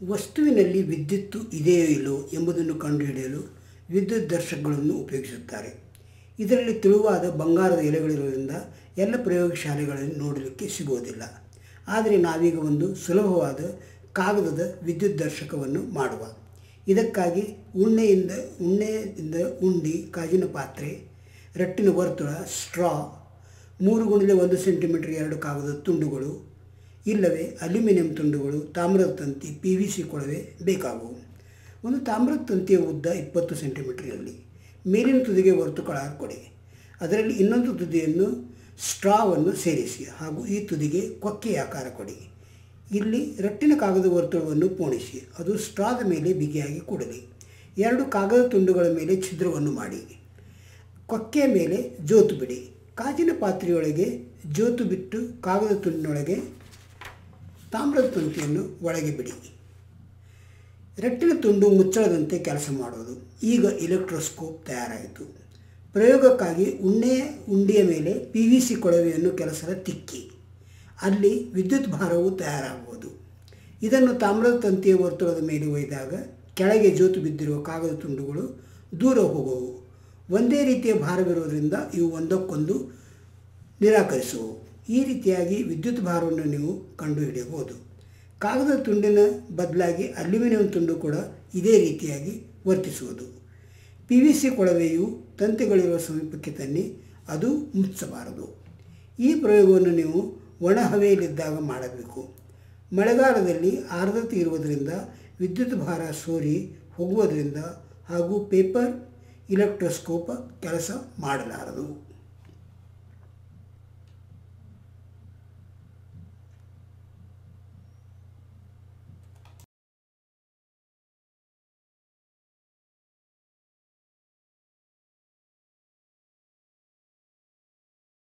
ವಸ್ತುವಿನಲ್ಲಿ ವಿದ್ಯುತ್ತು ಇದೆಯೋ ಇಲ್ಲೋ ಎಂಬುದನ್ನು ಕಂಡುಹಿಡಿಯಲು ವಿದ್ಯುತ್ ದರ್ಶಕಗಳನ್ನು ಉಪಯೋಗಿಸುತ್ತಾರೆ ಇದರಲ್ಲಿ ತೆಳುವಾದ ಬಂಗಾರದ ಎಲೆಗಳಿರುವುದರಿಂದ ಎಲ್ಲ ಪ್ರಯೋಗಶಾಲೆಗಳಲ್ಲಿ ನೋಡಲಿಕ್ಕೆ ಸಿಗುವುದಿಲ್ಲ ಆದರೆ ನಾವೀಗ ಒಂದು ಸುಲಭವಾದ ಕಾಗದದ ವಿದ್ಯುತ್ ದರ್ಶಕವನ್ನು ಮಾಡುವ ಇದಕ್ಕಾಗಿ ಉಣ್ಣೆಯಿಂದ ಉಣ್ಣೆಯಿಂದ ಉಂಡಿ ಕಾಜಿನ ಪಾತ್ರೆ ರಟ್ಟಿನ ವರ್ತುಳ ಸ್ಟ್ರಾ ಮೂರು ಗುಣಿಲೆ ಒಂದು ಸೆಂಟಿಮೀಟರ್ ಎರಡು ಕಾಗದದ ತುಂಡುಗಳು ಇಲ್ಲವೇ ಅಲ್ಯೂಮಿನಿಯಂ ತುಂಡುಗಳು ತಾಮ್ರದ ತಂತಿ ಪಿ ವಿ ಸಿ ಕೊಳವೆ ಬೇಕಾಗುವು ಒಂದು ತಾಮ್ರದ ತಂತಿಯ ಉದ್ದ ಇಪ್ಪತ್ತು ಸೆಂಟಿಮೀಟರ್ ಇರಲಿ ಮೇಲಿನ ತುದಿಗೆ ವರ್ತುಕಳಾರ್ ಕೊಡಿ ಅದರಲ್ಲಿ ಇನ್ನೊಂದು ತುದಿಯನ್ನು ಸ್ಟ್ರಾವನ್ನು ಸೇರಿಸಿ ಹಾಗೂ ಈ ತುದಿಗೆ ಕೊಕ್ಕೆಯ ಆಕಾರ ಕೊಡಿ ಇಲ್ಲಿ ರಟ್ಟಿನ ಕಾಗದ ವರ್ತುಳವನ್ನು ಪೋಣಿಸಿ ಅದು ಸ್ಟ್ರಾದ ಮೇಲೆ ಬಿಗಿಯಾಗಿ ಕೂಡಲಿ ಎರಡು ಕಾಗದ ತುಂಡುಗಳ ಮೇಲೆ ಛಿದ್ರವನ್ನು ಮಾಡಿ ಕೊಕ್ಕೆಯ ಮೇಲೆ ಜೋತು ಬಿಡಿ ಕಾಜಿನ ಪಾತ್ರೆಯೊಳಗೆ ಜೋತು ಬಿಟ್ಟು ಕಾಗದ ತುಂಡಿನೊಳಗೆ ತಾಮ್ರದ ತಂತಿಯನ್ನು ಒಳಗೆ ಬಿಡಿ ರಟ್ಟಿನ ತುಂಡು ಮುಚ್ಚಳದಂತೆ ಕೆಲಸ ಮಾಡೋದು ಈಗ ಇಲೆಕ್ಟ್ರೋಸ್ಕೋಪ್ ತಯಾರಾಯಿತು ಪ್ರಯೋಗಕ್ಕಾಗಿ ಉಣ್ಣೆಯ ಉಂಡಿಯ ಮೇಲೆ ಪಿ ವಿ ಸಿ ಕೊಳವೆಯನ್ನು ಕೆಲಸದ ತಿಕ್ಕಿ ಅಲ್ಲಿ ವಿದ್ಯುತ್ ಭಾರವು ತಯಾರಾಗುವುದು ಇದನ್ನು ತಾಮ್ರದ ತಂತಿಯ ವರ್ತುಳದ ಮೇಲೆ ಒಯ್ದಾಗ ಕೆಳಗೆ ಜೋತು ಬಿದ್ದಿರುವ ಕಾಗದ ತುಂಡುಗಳು ದೂರ ಹೋಗುವು ಒಂದೇ ರೀತಿಯ ಭಾರವಿರುವುದರಿಂದ ಇವು ಒಂದಕ್ಕೊಂದು ನಿರಾಕರಿಸುವು ಈ ರೀತಿಯಾಗಿ ವಿದ್ಯುತ್ ಭಾರವನ್ನು ನೀವು ಕಂಡುಹಿಡಿಯಬಹುದು ಕಾಗದ ತುಂಡಿನ ಬದಲಾಗಿ ಅಲ್ಯೂಮಿನಿಯಂ ತುಂಡು ಕೂಡ ಇದೇ ರೀತಿಯಾಗಿ ವರ್ತಿಸುವುದು ಪಿ ವಿ ಸಿ ಕೊಳವೆಯು ತಂತಿಗಳಿರುವ ಸಮೀಪಕ್ಕೆ ತನ್ನಿ ಅದು ಮುಚ್ಚಬಾರದು ಈ ಪ್ರಯೋಗವನ್ನು ನೀವು ಒಣ ಹವೆಯಲ್ಲಿದ್ದಾಗ ಮಾಡಬೇಕು ಮಳೆಗಾಲದಲ್ಲಿ ಆರ್ದ್ರತೆ ಇರುವುದರಿಂದ ವಿದ್ಯುತ್ ಭಾರ ಸೋರಿ ಹೋಗುವುದರಿಂದ ಹಾಗೂ ಪೇಪರ್ ಇಲೆಕ್ಟ್ರೋಸ್ಕೋಪ್ ಕೆಲಸ ಮಾಡಲಾರದು